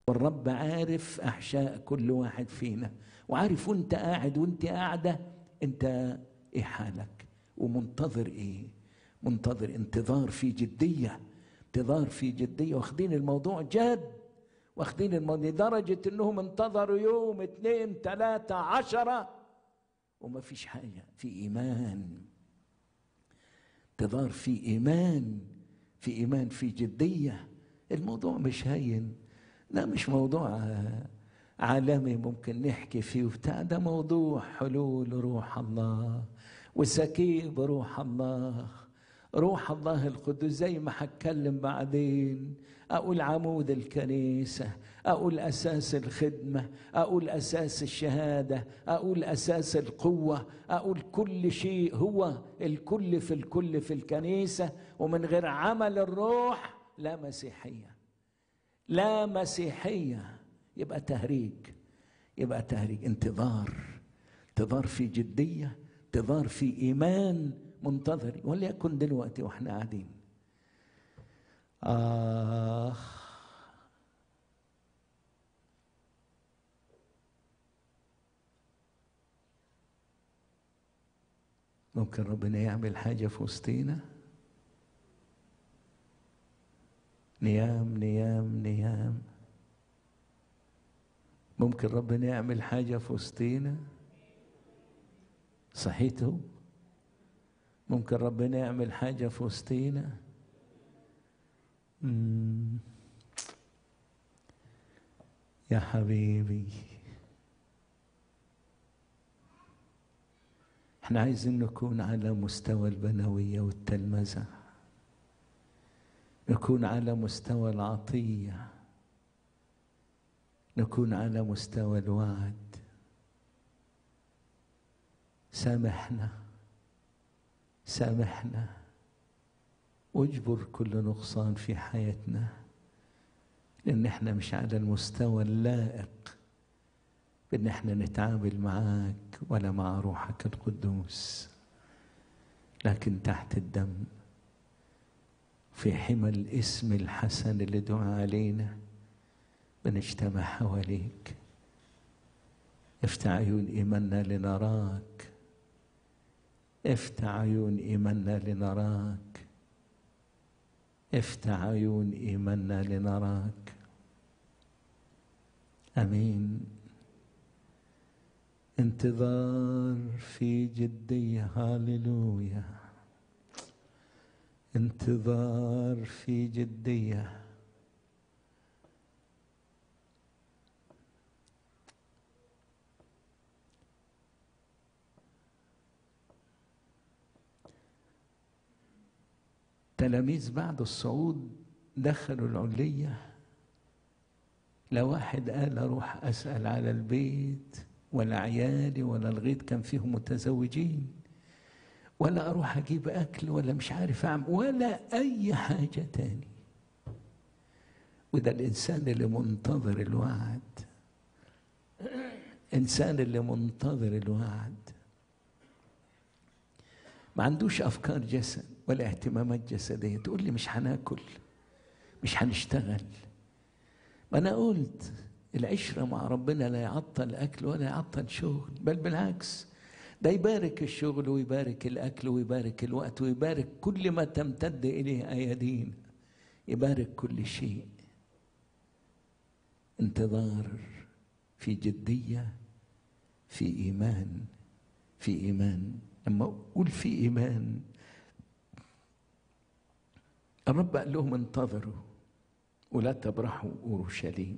والرب عارف احشاء كل واحد فينا وعارف وانت قاعد وانت قاعده انت ايه حالك ومنتظر ايه منتظر انتظار في جديه انتظار في جديه واخدين الموضوع جد واخدين الموضوع لدرجه انهم انتظروا يوم اثنين ثلاثه عشره وما فيش حاجه في ايمان انتظار في ايمان في ايمان في جديه الموضوع مش هين لا مش موضوع عالمي ممكن نحكي فيه وبتاع ده موضوع حلول روح الله وسكيب روح الله روح الله القدس زي ما هتكلم بعدين اقول عمود الكنيسه اقول اساس الخدمه اقول اساس الشهاده اقول اساس القوه اقول كل شيء هو الكل في الكل في الكنيسه ومن غير عمل الروح لا مسيحيه لا مسيحيه يبقى تهريج يبقى تهريج انتظار انتظار في جديه انتظار في ايمان منتظر وليكن دلوقتي واحنا قاعدين آه ممكن ربنا يعمل حاجة في وسطينا نيام نيام نيام ممكن ربنا يعمل حاجة في وسطينا صحيته ممكن ربنا يعمل حاجة في وسطينا مم. يا حبيبي احنا عايزين نكون على مستوى البنوية والتلمذة نكون على مستوى العطية نكون على مستوى الوعد سامحنا سامحنا واجبر كل نقصان في حياتنا لان احنا مش على المستوى اللائق بان احنا نتعامل معاك ولا مع روحك القدوس لكن تحت الدم في حمى الاسم الحسن اللي دعا علينا بنجتمع حواليك افتح عيون ايماننا لنراك افتح عيون ايماننا لنراك افتح عيون ايماننا لنراك امين انتظار في جديه هاللويا انتظار في جديه تلاميذ بعد الصعود دخلوا العلية لا واحد قال أروح أسأل على البيت ولا عيالي ولا الغيط كان فيهم متزوجين ولا أروح أجيب أكل ولا مش عارف أعمل ولا أي حاجة تاني وده الإنسان اللي منتظر الوعد إنسان اللي منتظر الوعد ما عندوش افكار جسد ولا اهتمامات جسديه تقول لي مش هناكل مش هنشتغل ما انا قلت العشره مع ربنا لا يعطل اكل ولا يعطل شغل بل بالعكس ده يبارك الشغل ويبارك الاكل ويبارك الوقت ويبارك كل ما تمتد اليه ايادينا يبارك كل شيء انتظار في جديه في ايمان في ايمان لما اقول في ايمان الرب قال لهم انتظروا ولا تبرحوا اورشليم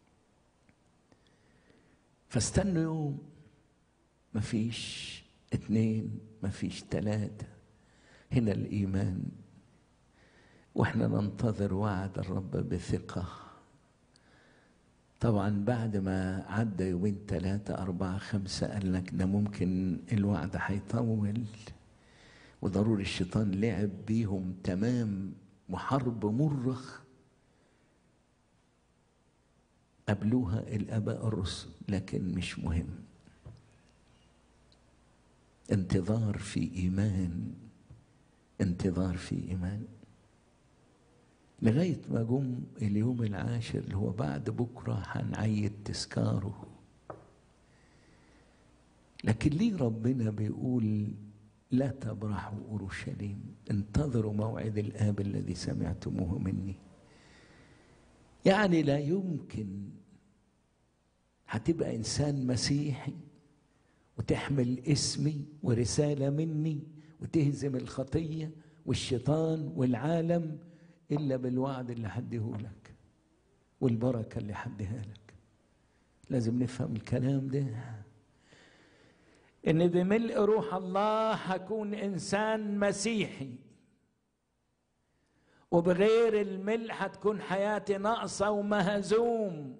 فاستنوا يوم مفيش اتنين مفيش تلاتة هنا الإيمان واحنا ننتظر وعد الرب بثقة طبعا بعد ما عدى يومين ثلاثة أربعة خمسة قال لك ده ممكن الوعد هيطول وضروري الشيطان لعب بيهم تمام وحرب مرخ قبلوها الآباء الرسل لكن مش مهم انتظار في إيمان انتظار في إيمان لغاية ما جم اليوم العاشر اللي هو بعد بكرة هنعيد تذكاره لكن ليه ربنا بيقول لا تبرحوا أورشليم انتظروا موعد الآب الذي سمعتموه مني يعني لا يمكن هتبقى إنسان مسيحي وتحمل اسمي ورسالة مني وتهزم الخطية والشيطان والعالم إلا بالوعد اللي هديهولك والبركة اللي هديها لك لازم نفهم الكلام ده ان بملء روح الله هكون انسان مسيحي وبغير الملء هتكون حياتي ناقصه ومهزوم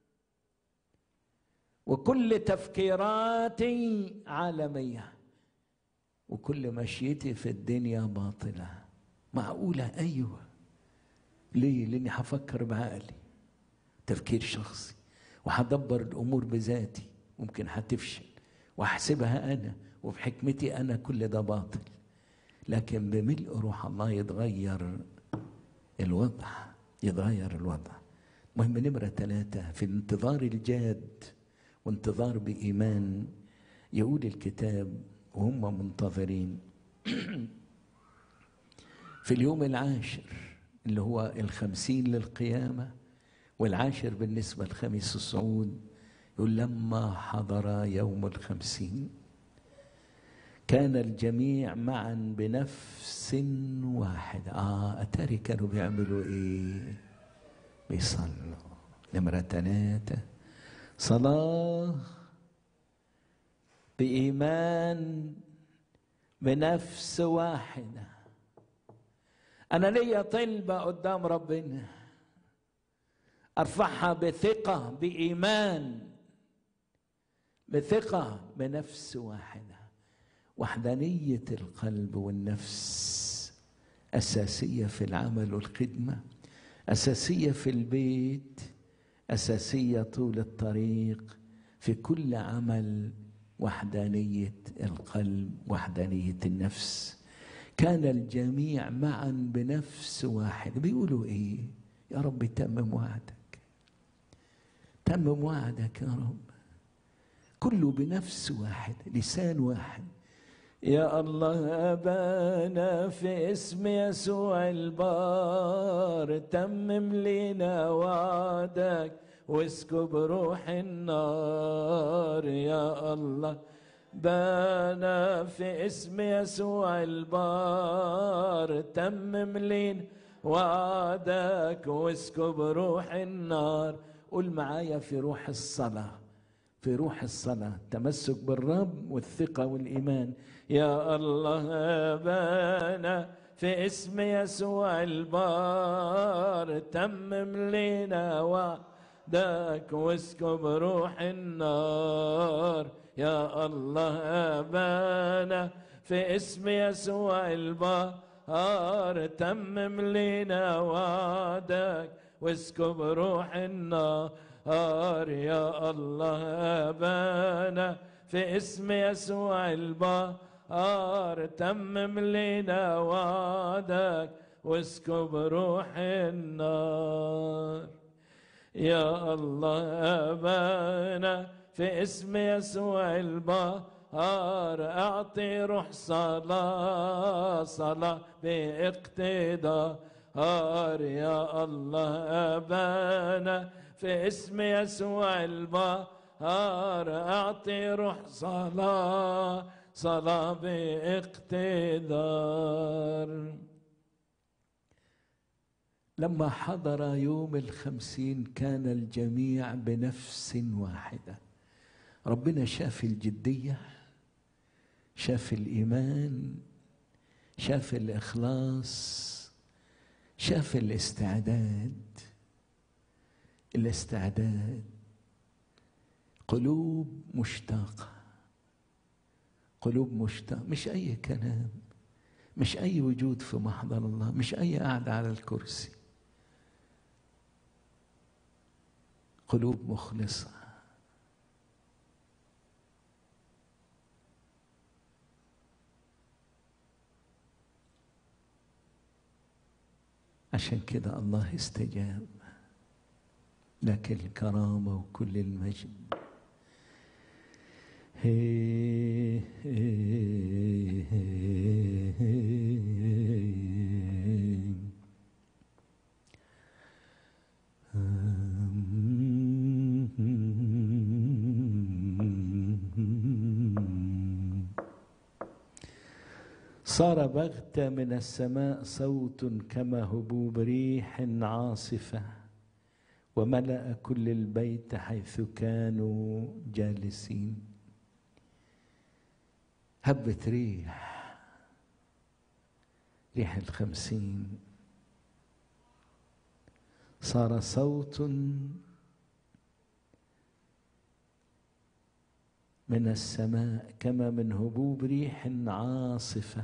وكل تفكيراتي عالميه وكل مشيتي في الدنيا باطله معقوله ايوه ليه لاني هفكر بعقلي تفكير شخصي وهدبر الامور بذاتي ممكن هتفشل واحسبها انا وبحكمتي انا كل ده باطل لكن بملء روح الله يتغير الوضع يتغير الوضع مهم نمرة ثلاثة في انتظار الجاد وانتظار بإيمان يقول الكتاب وهم منتظرين في اليوم العاشر اللي هو الخمسين للقيامة والعاشر بالنسبة لخميس الصعود يقول لما حضر يوم الخمسين كان الجميع معا بنفس واحدة آه أتاري كانوا بيعملوا إيه بيصلوا نمرة ثلاثة صلاة بإيمان بنفس واحدة أنا ليا طلبة قدام ربنا أرفعها بثقة بإيمان بثقة بنفس واحدة وحدانية القلب والنفس أساسية في العمل والخدمة أساسية في البيت أساسية طول الطريق في كل عمل وحدانية القلب وحدانية النفس كان الجميع معا بنفس واحد بيقولوا ايه يا رب تمم وعدك تمم وعدك يا رب كله بنفس واحد لسان واحد يا الله أبانا في اسم يسوع البار تمم لنا وعدك واسكب روح النار يا الله بانا في اسم يسوع البار تمم لنا وعدك واسكب روح النار قول معايا في روح الصلاه في روح الصلاة تمسك بالرب والثقة والإيمان يا الله أبانا في اسم يسوع البار تمم لنا وعدك واسكب روح النار يا الله أبانا في اسم يسوع البار تمم لنا وعدك واسكب روح النار نار يا الله أبانا في اسم يسوع البار تمم لنا وعدك واسكب روح النار يا الله أبانا في اسم يسوع البار أعطي روح صلاة صلاة باقتدار يا الله أبانا في اسم يسوع البار أعطي روح صلاة صلاة باقتدار لما حضر يوم الخمسين كان الجميع بنفس واحدة ربنا شاف الجدية شاف الإيمان شاف الإخلاص شاف الاستعداد الاستعداد قلوب مشتاقة قلوب مشتاقة مش أي كلام مش أي وجود في محضر الله مش أي قعدة على الكرسي قلوب مخلصة عشان كده الله استجاب لك الكرامة وكل المجد هي هي هي صار بغتة من السماء صوت كما هبوب ريح عاصفة وملأ كل البيت حيث كانوا جالسين هبت ريح ريح الخمسين صار صوت من السماء كما من هبوب ريح عاصفه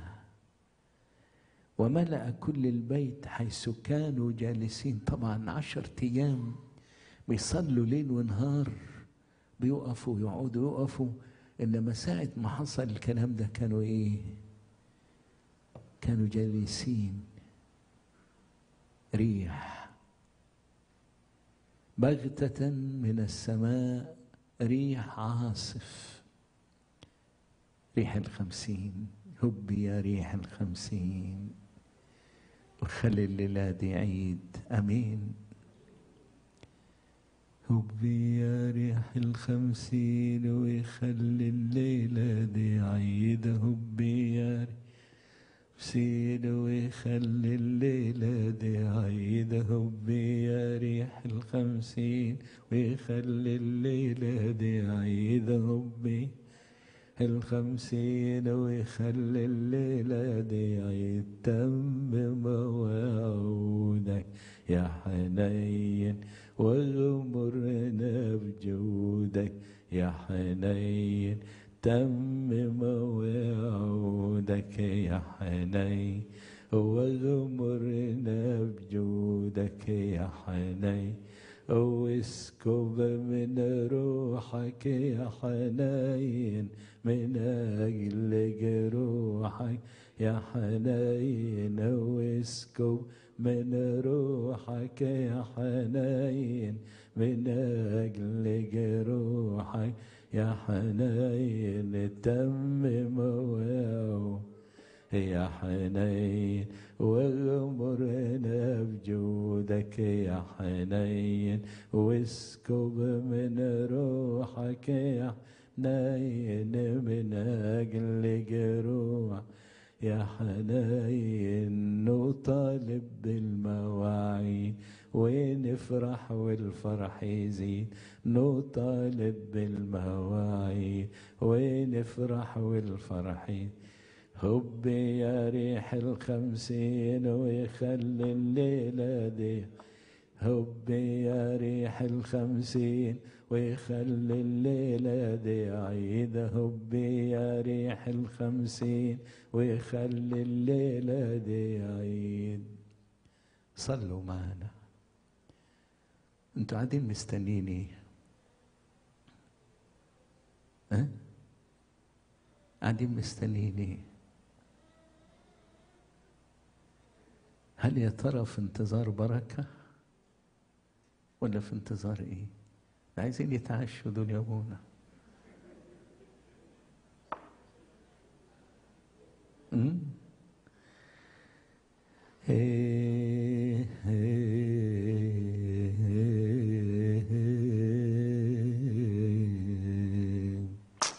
وملأ كل البيت حيث كانوا جالسين طبعا عشرة أيام بيصلوا ليل ونهار بيقفوا يقعدوا يقفوا إنما ساعة ما حصل الكلام ده كانوا إيه؟ كانوا جالسين ريح بغتة من السماء ريح عاصف ريح الخمسين هب يا ريح الخمسين وخلي الليلة دي عيد أمين هبي يا ريح الخمسين ويخلي الليلة دي عيد هبي يا ريح سين ويخلي الليلة دي عيد هبي يا ريح الخمسين ويخلي الليلة دي عيد هبي الخمسين ويخلي الليلة دي عيد تمم وعودك يا حنين واغمرنا بجودك يا حنين تمم وعودك يا حنين واغمرنا بجودك يا حنين واسكب من روحك يا حنين من أجل جروحك يا حنين واسكب من روحك يا حنين من أجل جروحك يا حنين تمم واو يا حنين واغمرنا بجودك يا حنين واسكب من روحك يا حنين من أجل جروح يا حنين نطالب بالمواعيد ونفرح والفرح يزيد نطالب بالمواعيد ونفرح والفرح يزيد هبي يا ريح الخمسين ويخلي الليلة دي هبي يا ريح الخمسين ويخلي الليلة دي عيد هبي يا ريح الخمسين ويخلي الليلة دي عيد صلوا معنا انتوا قاعدين مستنيني ها قاعدين مستنيني هل يا ترى في انتظار بركة ولا في انتظار ايه عايزين يتعشوا دول يا ابونا أمم؟ إيه إيه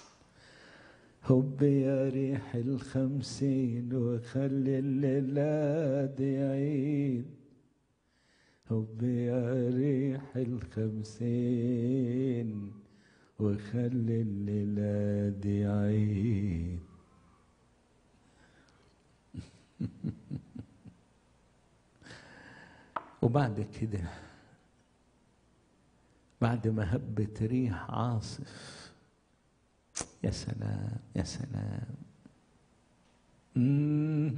هب يا ريح الخمسين وخلي الليلة دي عيد هب يا ريح الخمسين وخلي الليلة دي عيد وبعد كده بعد ما هبت ريح عاصف يا سلام يا سلام مم.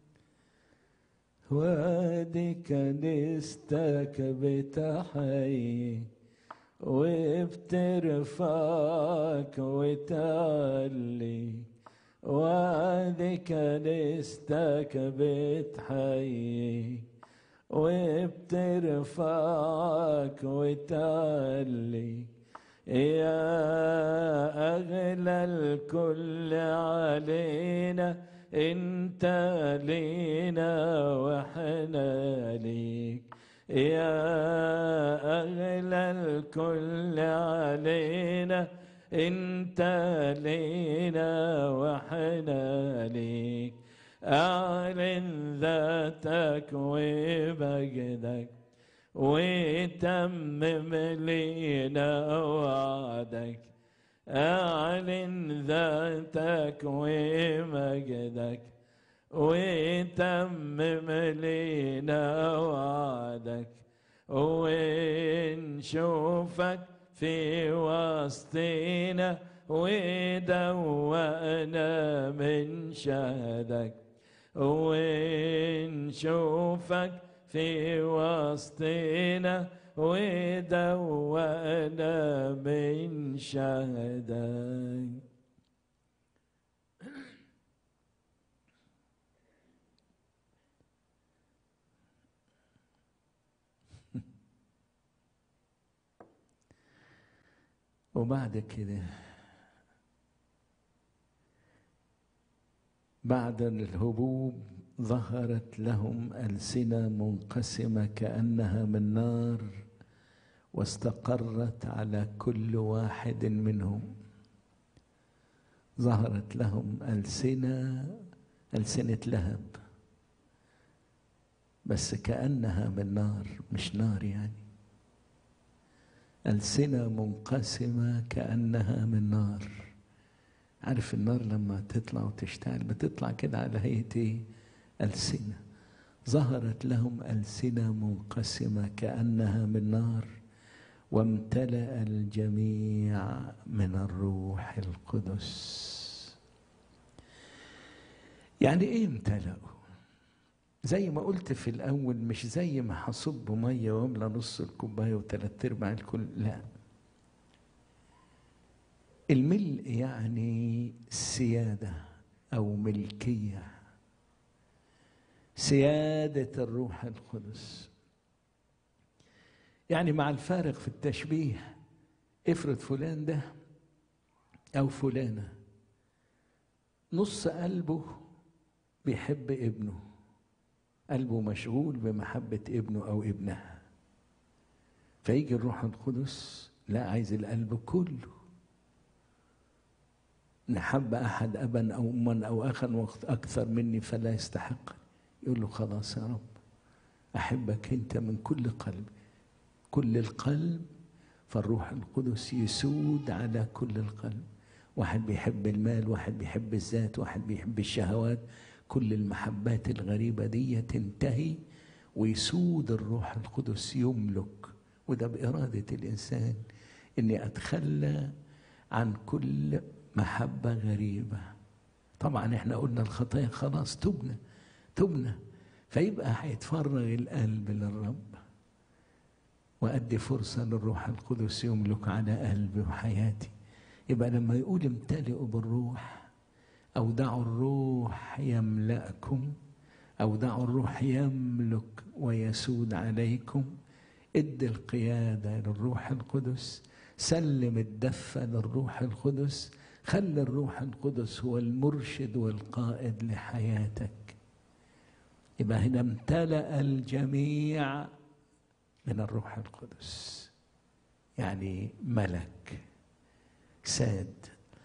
وادي كنيستك بتحيي وبترفعك وتعلي وادي كنيستك بتحيي وبترفعك وتعليك يا أغلى الكل علينا انت لينا واحنا ليك يا أغلى الكل علينا انت لينا واحنا ليك اعلن ذاتك ومجدك وتمم لينا وعدك اعلن ذاتك ومجدك وتمم لينا وعدك ونشوفك في وسطنا ودوأنا من شهدك ونشوفك في وسطنا ودوأنا من شهدك وبعد كده بعد الهبوب ظهرت لهم ألسنة منقسمة كأنها من نار واستقرت على كل واحد منهم ظهرت لهم ألسنة ألسنة لهب بس كأنها من نار مش نار يعني ألسنة منقسمة كأنها من نار عارف النار لما تطلع وتشتعل بتطلع كده على هيئة ايه؟ ألسنة ظهرت لهم ألسنة منقسمة كأنها من نار وامتلأ الجميع من الروح القدس يعني ايه امتلأوا زي ما قلت في الأول مش زي ما هصب مية واملى نص الكوباية وثلاث أرباع الكل لا الملء يعني سيادة أو ملكية سيادة الروح القدس يعني مع الفارق في التشبيه افرض فلان ده أو فلانة نص قلبه بيحب ابنه قلبه مشغول بمحبة ابنه أو ابنها فيجي الروح القدس لا عايز القلب كله نحب أحد أبا أو أما أو أخا وقت أكثر مني فلا يستحق يقول له خلاص يا رب أحبك أنت من كل قلب كل القلب فالروح القدس يسود على كل القلب واحد بيحب المال واحد بيحب الذات واحد بيحب الشهوات كل المحبات الغريبة دي تنتهي ويسود الروح القدس يملك وده بإرادة الإنسان إني أتخلى عن كل محبة غريبة طبعا احنا قلنا الخطايا خلاص تبنى تبنى فيبقى هيتفرغ القلب للرب وأدي فرصة للروح القدس يملك على قلبي وحياتي يبقى لما يقول امتلئوا بالروح أو دعوا الروح يملأكم أو دعوا الروح يملك ويسود عليكم ادي القيادة للروح القدس سلم الدفة للروح القدس خلي الروح القدس هو المرشد والقائد لحياتك يبقى هنا امتلأ الجميع من الروح القدس يعني ملك ساد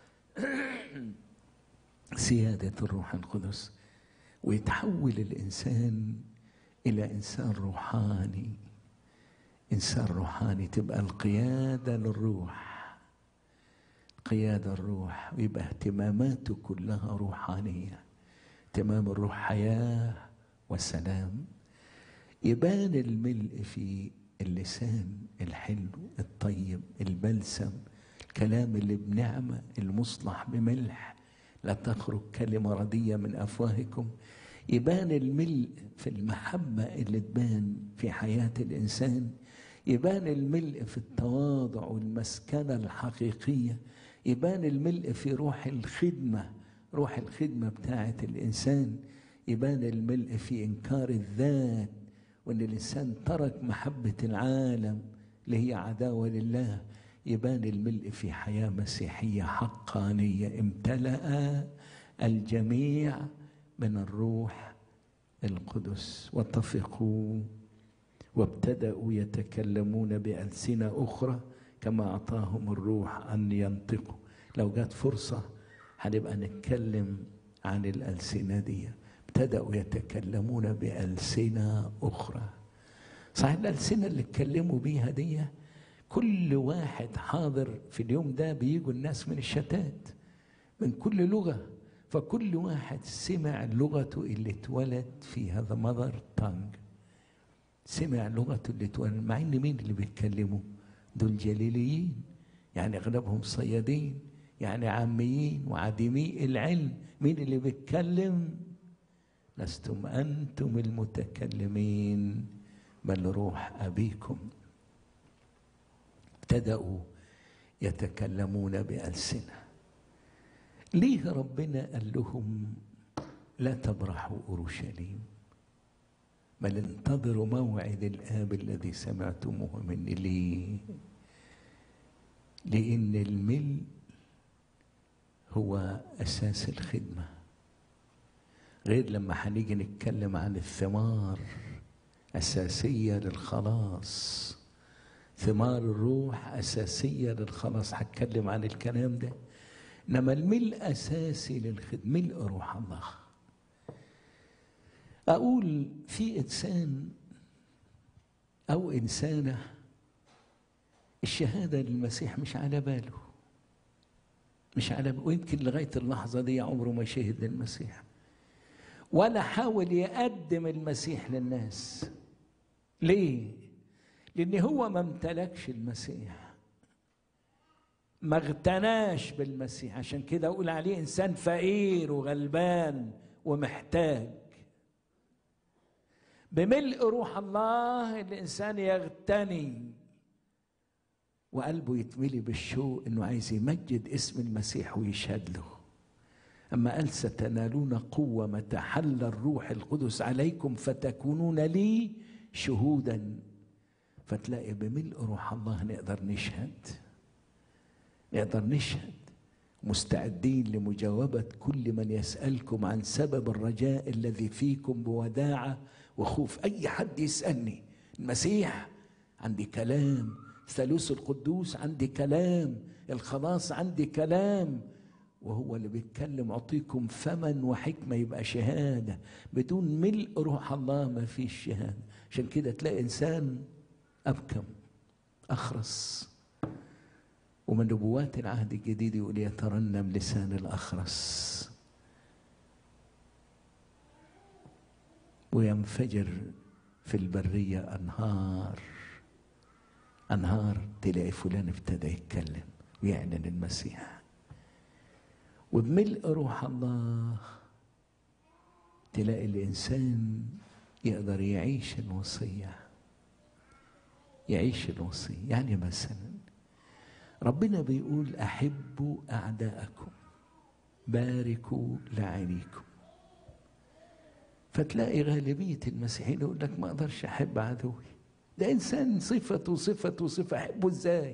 سيادة الروح القدس ويتحول الإنسان إلى إنسان روحاني إنسان روحاني تبقى القيادة للروح قيادة الروح ويبقى اهتماماته كلها روحانية اهتمام الروح حياة وسلام يبان الملء في اللسان الحلو الطيب البلسم الكلام اللي بنعمة المصلح بملح لا تخرج كلمة ردية من أفواهكم يبان الملء في المحبة اللي تبان في حياة الإنسان يبان الملء في التواضع والمسكنة الحقيقية يبان الملء في روح الخدمة روح الخدمة بتاعة الإنسان يبان الملء في إنكار الذات وان الانسان ترك محبه العالم اللي هي عداوه لله يبان الملء في حياه مسيحيه حقانيه امتلأ الجميع من الروح القدس واتفقوا وابتدأوا يتكلمون بألسنة أخرى كما أعطاهم الروح أن ينطقوا لو جات فرصة هنبقى نتكلم عن الألسنة دي ابتدأوا يتكلمون بألسنة أخرى صحيح الألسنة اللي اتكلموا بيها دي كل واحد حاضر في اليوم ده بيجوا الناس من الشتات من كل لغة فكل واحد سمع لغته اللي اتولد في هذا مذر تانج سمع لغته اللي اتولد مع ان مين اللي بيتكلموا دول جليليين يعني اغلبهم صيادين يعني عاميين وعديمي العلم مين اللي بيتكلم لستم انتم المتكلمين بل روح ابيكم ابتدأوا يتكلمون بألسنة ليه ربنا قال لهم لا تبرحوا أورشليم بل انتظروا موعد الآب الذي سمعتموه مني ليه لأن الملء هو أساس الخدمة غير لما هنيجي نتكلم عن الثمار أساسية للخلاص ثمار الروح أساسية للخلاص هتكلم عن الكلام ده إنما الملء أساسي للخدمة ملء روح الله أقول في إنسان أو إنسانة الشهادة للمسيح مش على باله مش على باله ويمكن لغاية اللحظة دي عمره ما شهد للمسيح ولا حاول يقدم المسيح للناس ليه؟ لأن هو ما امتلكش المسيح ما اغتناش بالمسيح عشان كده أقول عليه إنسان فقير وغلبان ومحتاج بملء روح الله الإنسان يغتني وقلبه يتملي بالشوق إنه عايز يمجد اسم المسيح ويشهد له أما قال ستنالون قوة متى حل الروح القدس عليكم فتكونون لي شهودا فتلاقي بملء روح الله نقدر نشهد نقدر نشهد مستعدين لمجاوبة كل من يسألكم عن سبب الرجاء الذي فيكم بوداعة وخوف أي حد يسألني المسيح عندي كلام ثالوث القدوس عندي كلام الخلاص عندي كلام وهو اللي بيتكلم أعطيكم فما وحكمة يبقى شهادة بدون ملء روح الله ما فيش شهادة عشان كده تلاقي إنسان أبكم أخرس ومن نبوات العهد الجديد يقول يترنم لسان الأخرس وينفجر في البرية أنهار أنهار تلاقي فلان ابتدى يتكلم ويعلن المسيح وبملء روح الله تلاقي الإنسان يقدر يعيش الوصية يعيش الوصية يعني مثلا ربنا بيقول أحبوا أعداءكم باركوا لعينيكم فتلاقي غالبية المسيحيين يقول لك ما أقدرش أحب عدوي ده إنسان صفته صفته صفة أحبه إزاي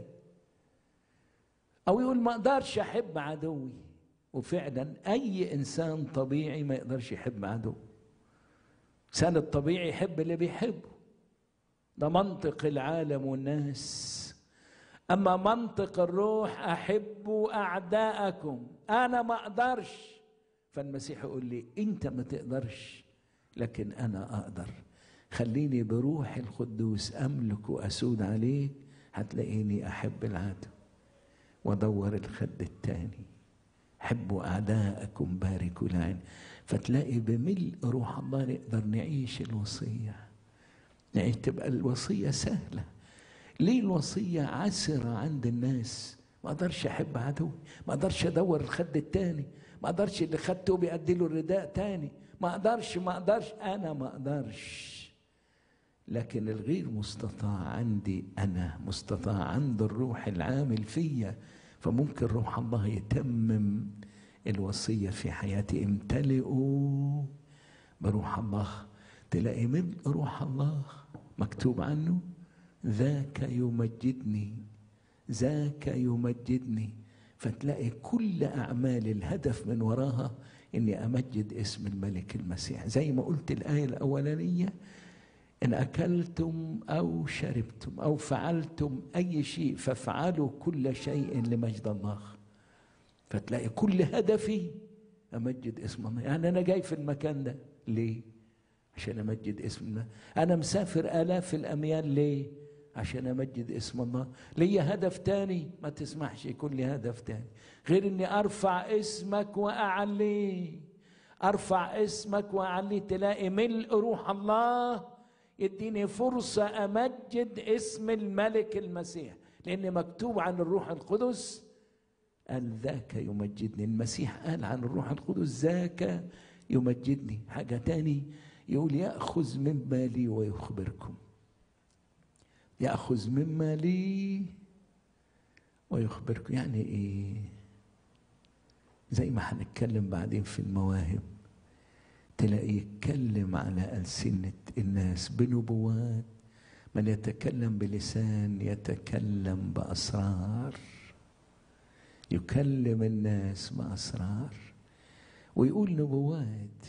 أو يقول ما أقدرش أحب عدوي وفعلا أي إنسان طبيعي ما يقدرش يحب عدوه الإنسان الطبيعي يحب اللي بيحبه ده منطق العالم والناس أما منطق الروح أحبوا أعداءكم أنا ما أقدرش فالمسيح يقول لي أنت ما تقدرش لكن أنا أقدر خليني بروح القدوس أملك وأسود عليك هتلاقيني أحب العدو وادور الخد التاني حبوا أعداءكم باركوا لعين فتلاقي بملء روح الله نقدر نعيش الوصية يعني تبقى الوصية سهلة ليه الوصية عسرة عند الناس ما اقدرش احب عدوي ما اقدرش ادور الخد التاني ما اقدرش اللي خدته بيأدي له الرداء تاني ما اقدرش ما اقدرش انا ما اقدرش لكن الغير مستطاع عندي انا مستطاع عند الروح العامل فيا فممكن روح الله يتمم الوصية في حياتي امتلئوا بروح الله تلاقي ملء روح الله مكتوب عنه ذاك يمجدني ذاك يمجدني فتلاقي كل أعمال الهدف من وراها إني أمجد اسم الملك المسيح زي ما قلت الآية الأولانية إن أكلتم أو شربتم أو فعلتم أي شيء فافعلوا كل شيء لمجد الله فتلاقي كل هدفي أمجد اسم الله يعني أنا جاي في المكان ده ليه؟ عشان أمجد اسم الله أنا مسافر آلاف الأميال ليه؟ عشان أمجد اسم الله ليا هدف تاني ما تسمحش يكون لي هدف تاني غير إني أرفع اسمك وأعليه أرفع اسمك وأعليه تلاقي ملء روح الله يديني فرصة أمجد اسم الملك المسيح لأن مكتوب عن الروح القدس قال ذاك يمجدني المسيح قال عن الروح القدس ذاك يمجدني حاجة تاني يقول يأخذ مما لي ويخبركم يأخذ مما لي ويخبركم يعني إيه زي ما هنتكلم بعدين في المواهب تلاقيه يتكلم على ألسنة الناس بنبوات من يتكلم بلسان يتكلم بأسرار يكلم الناس بأسرار ويقول نبوات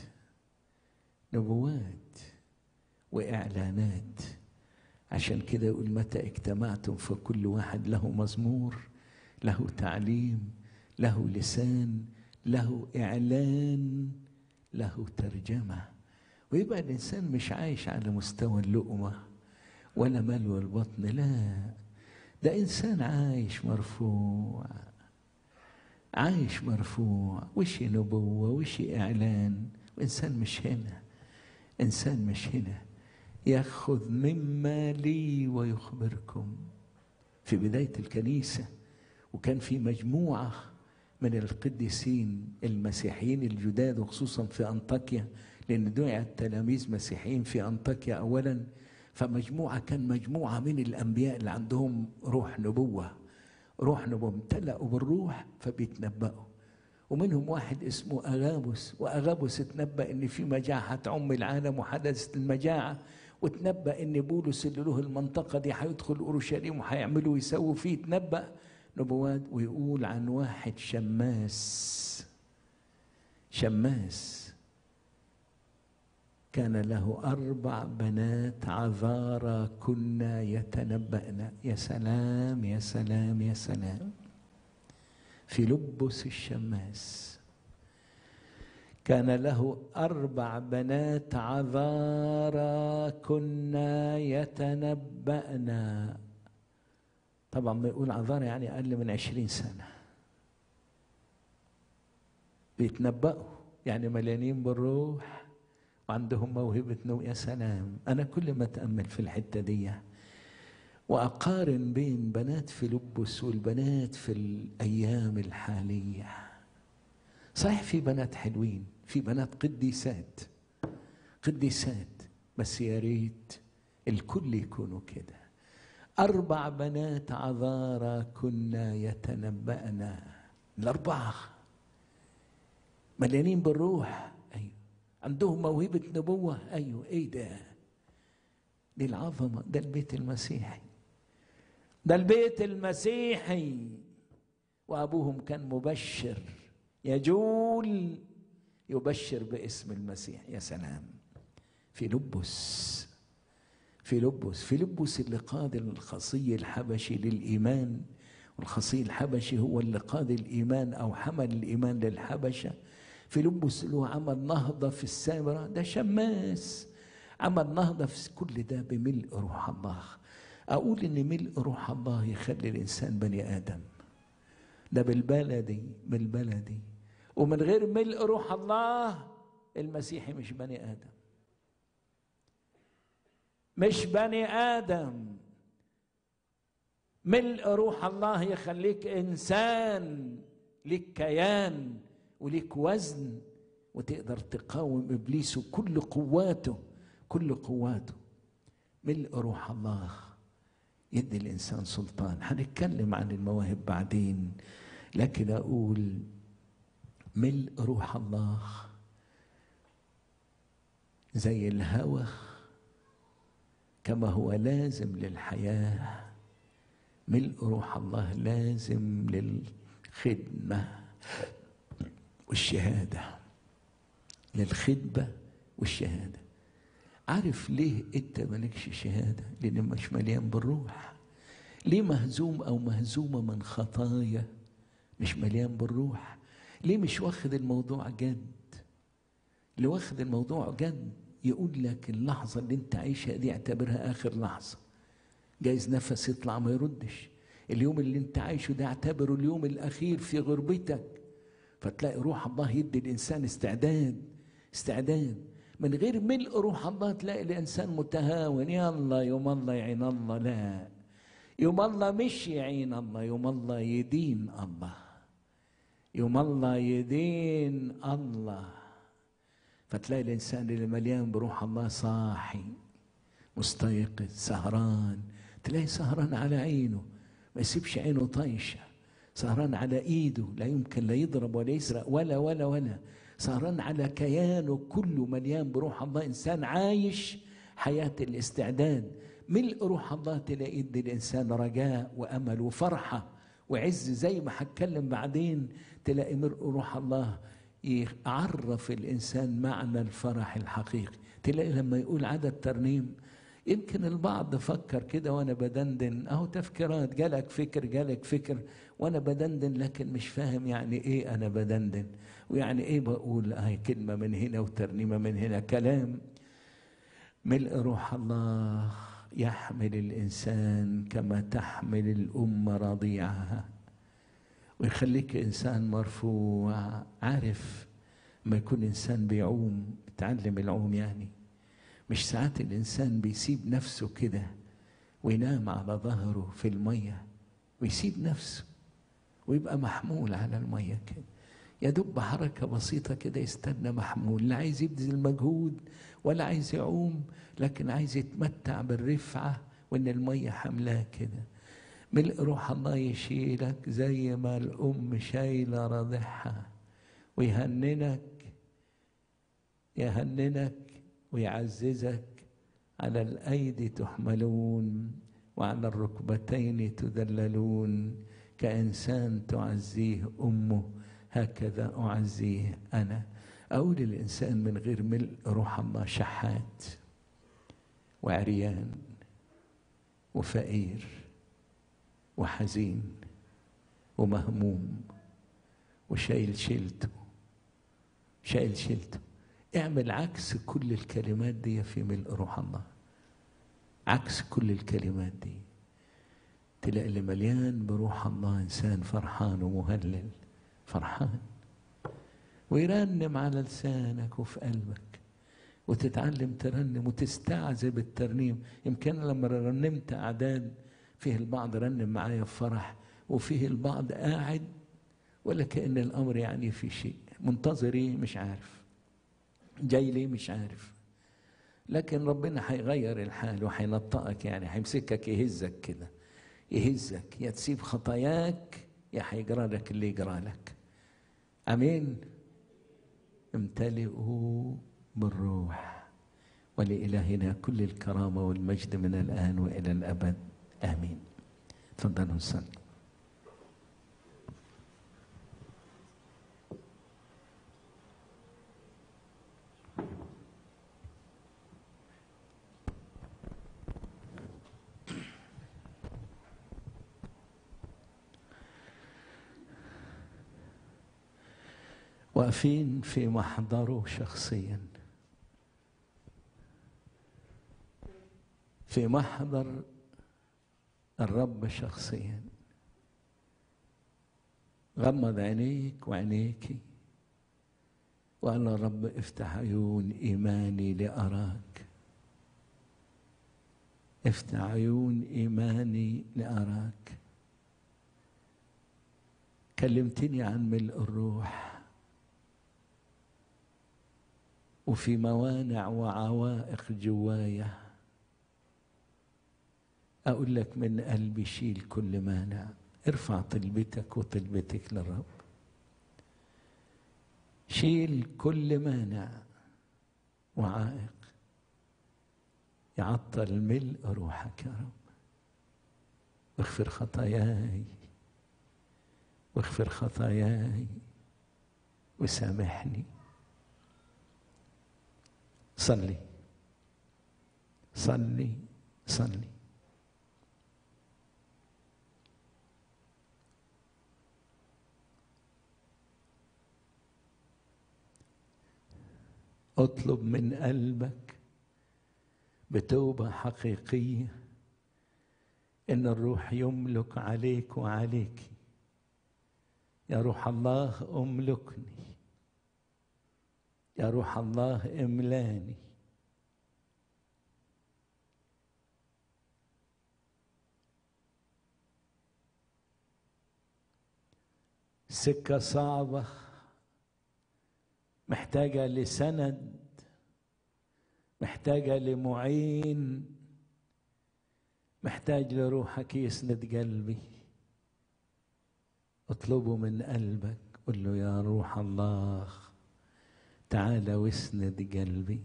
نبوات وإعلانات عشان كده يقول متى اجتمعتم فكل واحد له مزمور له تعليم له لسان له إعلان له ترجمة ويبقى الإنسان مش عايش على مستوى اللقمة ولا ملوى البطن لا ده إنسان عايش مرفوع عايش مرفوع وش نبوة وش إعلان وإنسان مش هنا إنسان مش هنا يأخذ مما لي ويخبركم في بداية الكنيسة وكان في مجموعة من القديسين المسيحيين الجداد وخصوصا في أنطاكيا لأن دعي التلاميذ مسيحيين في أنطاكيا أولا فمجموعة كان مجموعة من الأنبياء اللي عندهم روح نبوة روح نبوة امتلأوا بالروح فبيتنبأوا ومنهم واحد اسمه أغابوس وأغابوس اتنبأ إن في مجاعة هتعم العالم وحدثت المجاعة وتنبأ إن بولس اللي له المنطقة دي هيدخل أورشليم وهيعملوا ويسووا فيه تنبأ نبوات ويقول عن واحد شماس شماس كان له أربع بنات عذارى كنا يتنبأن يا سلام يا سلام يا سلام في لبس الشماس كان له أربع بنات عذارى كنا يتنبأن طبعا ما يقول عذارى يعني أقل من عشرين سنة بيتنبأوا يعني مليانين بالروح وعندهم موهبة نو يا سلام أنا كل ما أتأمل في الحتة دي وأقارن بين بنات فيلبس والبنات في الأيام الحالية صحيح في بنات حلوين في بنات قديسات قديسات بس يا ريت الكل يكونوا كده أربع بنات عذارى كنا يتنبأنا الأربعة مليانين بالروح أيوه عندهم موهبة نبوة أيوه إيه ده دي العظمة ده البيت المسيحي ده البيت المسيحي وأبوهم كان مبشر يجول يبشر باسم المسيح يا سلام في لبس في لبس في لبس اللي قاد الخصي الحبشي للإيمان والخصي الحبشي هو اللي قاد الإيمان أو حمل الإيمان للحبشة في لبس له عمل نهضة في السامرة ده شماس عمل نهضة في كل ده بملء روح الله أقول إن ملء روح الله يخلي الإنسان بني آدم ده بالبلدي بالبلدي ومن غير ملء روح الله المسيحي مش بني آدم مش بني آدم ملء روح الله يخليك إنسان ليك كيان وليك وزن وتقدر تقاوم إبليس وكل قواته كل قواته ملء روح الله يدي الإنسان سلطان هنتكلم عن المواهب بعدين لكن أقول ملء روح الله زي الهوى كما هو لازم للحياة ملء روح الله لازم للخدمة والشهادة للخدمة والشهادة عارف ليه انت مالكش شهادة لان مش مليان بالروح ليه مهزوم او مهزومة من خطايا مش مليان بالروح ليه مش واخد الموضوع جد اللي واخد الموضوع جد يقول لك اللحظة اللي انت عايشها دي اعتبرها آخر لحظة جايز نفس يطلع ما يردش اليوم اللي انت عايشه ده اعتبره اليوم الأخير في غربتك فتلاقي روح الله يدي الإنسان استعداد استعداد من غير ملء روح الله تلاقي الإنسان متهاون يلا يوم الله يعين الله لا يوم الله مش يعين الله يوم الله يدين الله يوم الله يدين الله فتلاقي الإنسان اللي مليان بروح الله صاحي مستيقظ سهران تلاقي سهران على عينه ما يسيبش عينه طايشة سهران على إيده لا يمكن لا يضرب ولا يسرق ولا ولا ولا سهران على كيانه كله مليان بروح الله إنسان عايش حياة الاستعداد ملء روح الله تلاقي يدي الإنسان رجاء وأمل وفرحة وعز زي ما هتكلم بعدين تلاقي ملء روح الله يعرف الإنسان معنى الفرح الحقيقي تلاقي لما يقول عدد ترنيم يمكن البعض فكر كده وانا بدندن اهو تفكيرات جالك فكر جالك فكر وانا بدندن لكن مش فاهم يعني ايه انا بدندن ويعني ايه بقول هاي كلمه من هنا وترنيمه من هنا كلام ملء روح الله يحمل الانسان كما تحمل الام رضيعها ويخليك انسان مرفوع عارف ما يكون انسان بيعوم بيتعلم العوم يعني مش ساعات الانسان بيسيب نفسه كده وينام على ظهره في الميه ويسيب نفسه ويبقى محمول على الميه كده يا دوب حركه بسيطه كده يستنى محمول لا عايز يبذل مجهود ولا عايز يعوم لكن عايز يتمتع بالرفعه وان الميه حملاه كده ملء روح الله يشيلك زي ما الام شايله رضعها ويهننك يهننك ويعززك على الايدي تحملون وعلى الركبتين تذللون كانسان تعزيه امه هكذا اعزيه انا اقول الانسان من غير ملء روح الله شحات وعريان وفقير وحزين ومهموم وشايل شيلته شايل شيلته اعمل عكس كل الكلمات دي في ملء روح الله عكس كل الكلمات دي تلاقي اللي مليان بروح الله انسان فرحان ومهلل فرحان ويرنم على لسانك وفي قلبك وتتعلم ترنم وتستعذب الترنيم يمكن لما رنمت اعداد فيه البعض رنم معايا بفرح وفيه البعض قاعد ولا كأن الأمر يعني في شيء منتظر إيه مش عارف جاي ليه مش عارف لكن ربنا هيغير الحال وهينطقك يعني هيمسكك يهزك كده يهزك يا تسيب خطاياك يا هيجرى لك اللي يجرى لك امين امتلئوا بالروح ولإلهنا كل الكرامة والمجد من الآن وإلى الأبد آمين تفضلوا نصلي واقفين في محضره شخصيا في محضر الرب شخصيا غمض عينيك وعينيكي وقال له رب افتح عيون ايماني لاراك افتح عيون ايماني لاراك كلمتني عن ملء الروح وفي موانع وعوائق جوايا أقول لك من قلبي شيل كل مانع ارفع طلبتك وطلبتك للرب شيل كل مانع وعائق يعطل ملء روحك يا رب واغفر خطاياي واغفر خطاياي وسامحني صلي صلي صلي اطلب من قلبك بتوبه حقيقيه ان الروح يملك عليك وعليك يا روح الله املكني يا روح الله املاني سكه صعبه محتاجه لسند محتاجه لمعين محتاج لروحك يسند قلبي اطلبه من قلبك قل له يا روح الله تعال واسند قلبي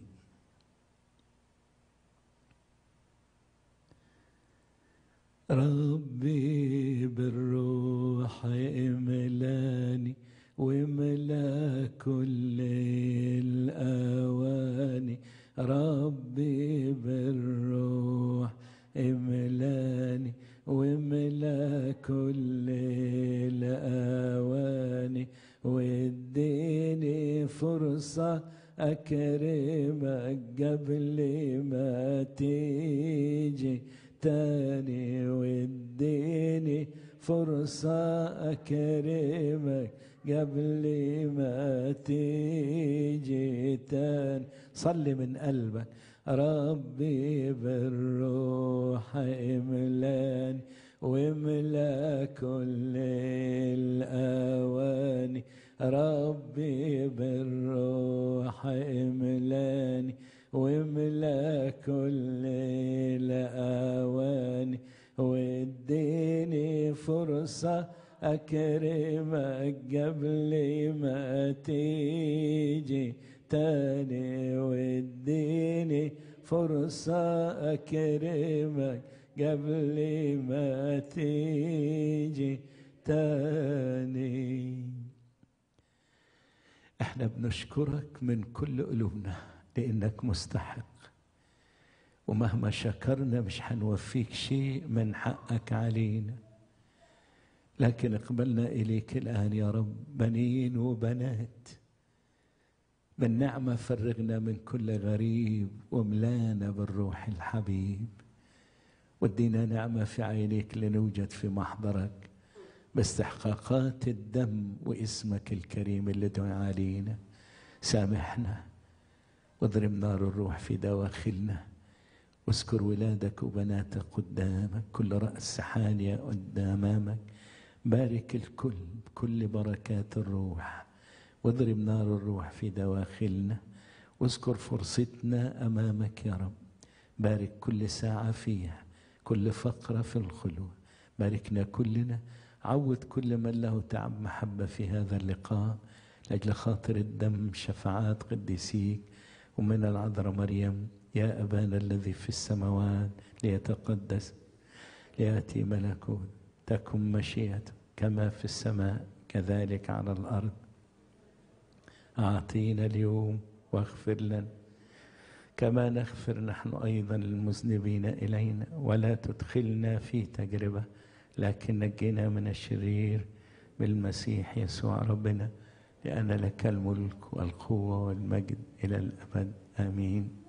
ربي بالروح املاني واملا كل الاواني ربي بالروح املاني واملا كل الاواني واديني فرصة اكرمك قبل ما تيجي تاني واديني فرصة اكرمك قبل ما تيجي تاني صلي من قلبك ربي بالروح املاني واملا كل الاواني ربي بالروح املاني واملا كل الاواني واديني فرصه اكرمك قبل ما تيجي تاني واديني فرصة أكرمك قبل ما تيجي تاني احنا بنشكرك من كل قلوبنا لانك مستحق ومهما شكرنا مش هنوفيك شيء من حقك علينا لكن اقبلنا اليك الان يا رب بنين وبنات بالنعمة فرغنا من كل غريب وملانا بالروح الحبيب ودينا نعمة في عينيك لنوجد في محضرك باستحقاقات الدم واسمك الكريم اللي دعا علينا سامحنا واضرب نار الروح في دواخلنا واذكر ولادك وبناتك قدامك كل رأس حانية قدامك بارك الكل بكل بركات الروح واضرب نار الروح في دواخلنا واذكر فرصتنا امامك يا رب بارك كل ساعه فيها كل فقره في الخلوه باركنا كلنا عود كل من له تعب محبه في هذا اللقاء لاجل خاطر الدم شفاعات قديسيك ومن العذراء مريم يا ابانا الذي في السماوات ليتقدس لياتي ملكوت تكن مشيئته كما في السماء كذلك على الارض أعطينا اليوم واغفر لنا كما نغفر نحن أيضا للمذنبين إلينا ولا تدخلنا في تجربة لكن نجنا من الشرير بالمسيح يسوع ربنا لأن لك الملك والقوة والمجد إلى الأبد آمين